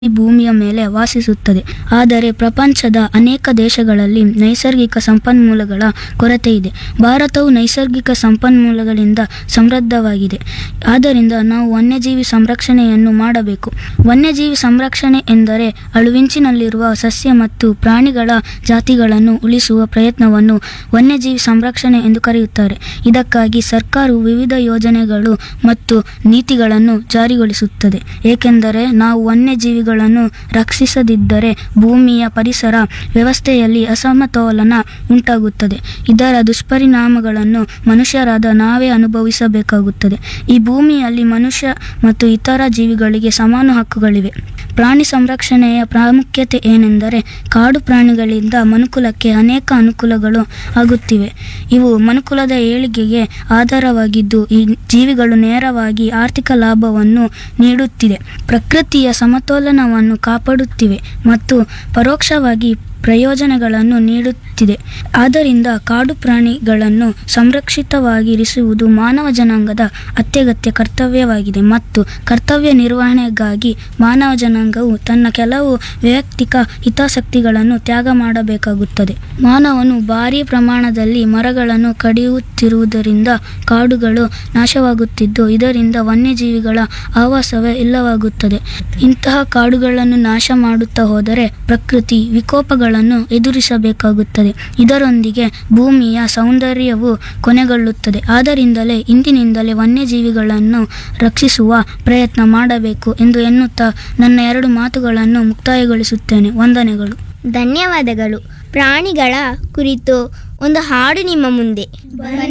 ಈ ಭೂಮಿಯ ಮೇಲೆ ವಾಸಿಸುತ್ತದೆ ಆದರೆ ಪ್ರಪಂಚದ ಅನೇಕ ದೇಶಗಳಲ್ಲಿ ನೈಸರ್ಗಿಕ ಸಂಪನ್ಮೂಲಗಳ ಕೊರತೆ ಇದೆ ಭಾರತವು ನೈಸರ್ಗಿಕ ಸಂಪನ್ಮೂಲಗಳಿಂದ ಸಮೃದ್ಧವಾಗಿದೆ ಆದ್ದರಿಂದ ನಾವು ವನ್ಯಜೀವಿ ಸಂರಕ್ಷಣೆಯನ್ನು ಮಾಡಬೇಕು ವನ್ಯಜೀವಿ ಸಂರಕ್ಷಣೆ ಎಂದರೆ ಅಳುವಿಂಚಿನಲ್ಲಿರುವ ಸಸ್ಯ ಮತ್ತು ಪ್ರಾಣಿಗಳ ಜಾತಿಗಳನ್ನು ಉಳಿಸುವ ಪ್ರಯತ್ನವನ್ನು ವನ್ಯಜೀವಿ ಸಂರಕ್ಷಣೆ ಎಂದು ಕರೆಯುತ್ತಾರೆ ಇದಕ್ಕಾಗಿ ಸರ್ಕಾರವು ವಿವಿಧ ಯೋಜನೆಗಳು ಮತ್ತು ನೀತಿಗಳನ್ನು ಜಾರಿಗೊಳಿಸುತ್ತದೆ ಏಕೆಂದರೆ ನಾವು ವನ್ಯಜೀವಿಗಳನ್ನು ರಕ್ಷಿಸದಿದ್ದರೆ ಭೂಮಿಯ ಪರಿಸರ ವ್ಯವಸ್ಥೆಯಲ್ಲಿ ಅಸಮತೋಲನ ಉಂಟಾಗುತ್ತದೆ ಇದರ ದುಷ್ಪರಿಣಾಮಗಳನ್ನು ಮನುಷ್ಯರಾದ ನಾವೇ ಅನುಭವಿಸಬೇಕಾಗುತ್ತದೆ ಈ ಭೂಮಿಯಲ್ಲಿ ಮನುಷ್ಯ ಮತ್ತು ಇತರ ಜೀವಿಗಳಿಗೆ ಸಮಾನ ಹಕ್ಕುಗಳಿವೆ ಪ್ರಾಣಿ ಸಂರಕ್ಷಣೆಯ ಪ್ರಾಮುಖ್ಯತೆ ಏನೆಂದರೆ ಕಾಡು ಪ್ರಾಣಿಗಳಿಂದ ಮನುಕುಲಕ್ಕೆ ಅನೇಕ ಅನುಕೂಲಗಳು ಆಗುತ್ತಿವೆ ಇವು ಮನುಕುಲದ ಏಳಿಗೆಗೆ ಆಧಾರವಾಗಿದ್ದು ಈ ಜೀವಿಗಳು ನೇರವಾಗಿ ಆರ್ಥಿಕ ಲಾಭವನ್ನು ನೀಡುತ್ತಿದೆ ಪ್ರಕೃತಿಯ ಸಮತೋಲನವನ್ನು ಕಾಪಾಡುತ್ತಿವೆ ಮತ್ತು ಪರೋಕ್ಷವಾಗಿ ಪ್ರಯೋಜನಗಳನ್ನು ನೀಡುತ್ತಿದೆ ಆದ್ದರಿಂದ ಕಾಡು ಪ್ರಾಣಿಗಳನ್ನು ಸಂರಕ್ಷಿತವಾಗಿರಿಸುವುದು ಮಾನವ ಜನಾಂಗದ ಅತ್ಯಗತ್ಯ ಕರ್ತವ್ಯವಾಗಿದೆ ಮತ್ತು ಕರ್ತವ್ಯ ನಿರ್ವಹಣೆಗಾಗಿ ಮಾನವ ಜನಾಂಗವು ತನ್ನ ಕೆಲವು ವೈಯಕ್ತಿಕ ಹಿತಾಸಕ್ತಿಗಳನ್ನು ತ್ಯಾಗ ಮಾಡಬೇಕಾಗುತ್ತದೆ ಮಾನವನು ಭಾರೀ ಪ್ರಮಾಣದಲ್ಲಿ ಮರಗಳನ್ನು ಕಡಿಯುತ್ತಿರುವುದರಿಂದ ಕಾಡುಗಳು ನಾಶವಾಗುತ್ತಿದ್ದು ಇದರಿಂದ ವನ್ಯಜೀವಿಗಳ ಆವಾಸವೇ ಇಲ್ಲವಾಗುತ್ತದೆ ಇಂತಹ ಕಾಡುಗಳನ್ನು ನಾಶ ಮಾಡುತ್ತಾ ಹೋದರೆ ಪ್ರಕೃತಿ ವಿಕೋಪಗಳನ್ನು ಎದುರಿಸಬೇಕಾಗುತ್ತದೆ ಇದರೊಂದಿಗೆ ಭೂಮಿಯ ಸೌಂದರ್ಯವು ಕೊನೆಗೊಳ್ಳುತ್ತದೆ ಆದ್ದರಿಂದಲೇ ಇಂದಿನಿಂದಲೇ ವನ್ಯಜೀವಿಗಳನ್ನು ರಕ್ಷಿಸುವ ಪ್ರಯತ್ನ ಮಾಡಬೇಕು ಎಂದು ಎನ್ನುತ್ತಾ ನನ್ನ ಎರಡು ಮಾತುಗಳನ್ನು ಮುಕ್ತಾಯಗೊಳಿಸುತ್ತೇನೆ ವಂದನೆಗಳು ಧನ್ಯವಾದಗಳು ಪ್ರಾಣಿಗಳ ಕುರಿತು ಒಂದು ಹಾಡು ನಿಮ್ಮ ಮುಂದೆ